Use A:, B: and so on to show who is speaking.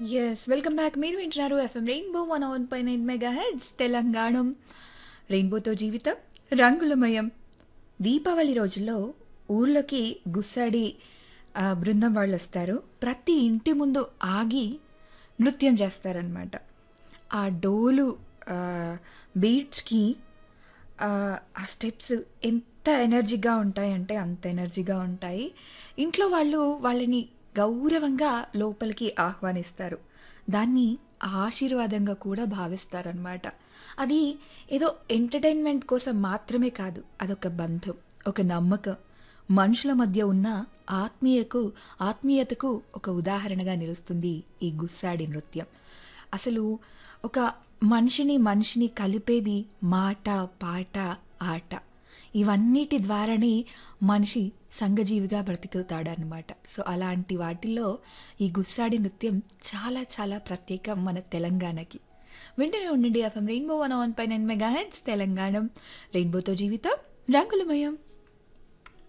A: Yes. Welcome back. మీరు వింటున్నారు FM rainbow 101.9 megahertz తెలంగాణం. రెయిన్బోతో జీవితం రంగులమయం. దీపావళి రోజుల్లో ఊర్లోకి గుస్సాడి ఆహ్, బృందం వాళ్ళొస్తారు. ప్రతి ఇంటి ముందు ఆగి నృత్యం చేస్తారనమాట. ఆ డోలు ఆహ్, బీట్స్‌కి ఆహ్, ఆ స్టెప్స్ ఎంత ఎనర్జీగా ఉంటాయంటే అంత ఎనర్జీగా ఉంటాయి. ఇంట్లో వాళ్ళు వాళ్ళని గౌరవంగా లోపలికి ఆహ్వానిస్తారు. దాన్ని ఆశీర్వాదంగా కూడా భావిస్తారనమాట. అది ఏదో ఎంటర్‌టైన్‌మెంట్ కోసం మాత్రమే కాదు. అదొక బంధం, ఒక నమ్మకం. మనుషుల మధ్య ఉన్న ఆత్మీయకు ఆత్మీయతకు ఒక ఉదాహరణగా నిలుస్తుంది ఈ గుస్సాడి నృత్యం. అసలు ఒక మనిషిని, మనిషిని కలిపేది మాట, పాట, ఆట. ఇవన్నిటి ద్వారానే మనిషి సంఘజీవిగా బ్రతుకుతాడనమాట. సో, అలాంటి వాటిల్లో ఈ గుస్సాడి నృత్యం చాలా చాలా ప్రత్యేకం మన తెలంగాణకి. వింటూనే ఉండండి ఎఫ్ఎం రెయిన్బో 101.9 మెగాహెర్ట్జ్ తెలంగాణం. రెయిన్బోతో జీవితం రంగులమయం.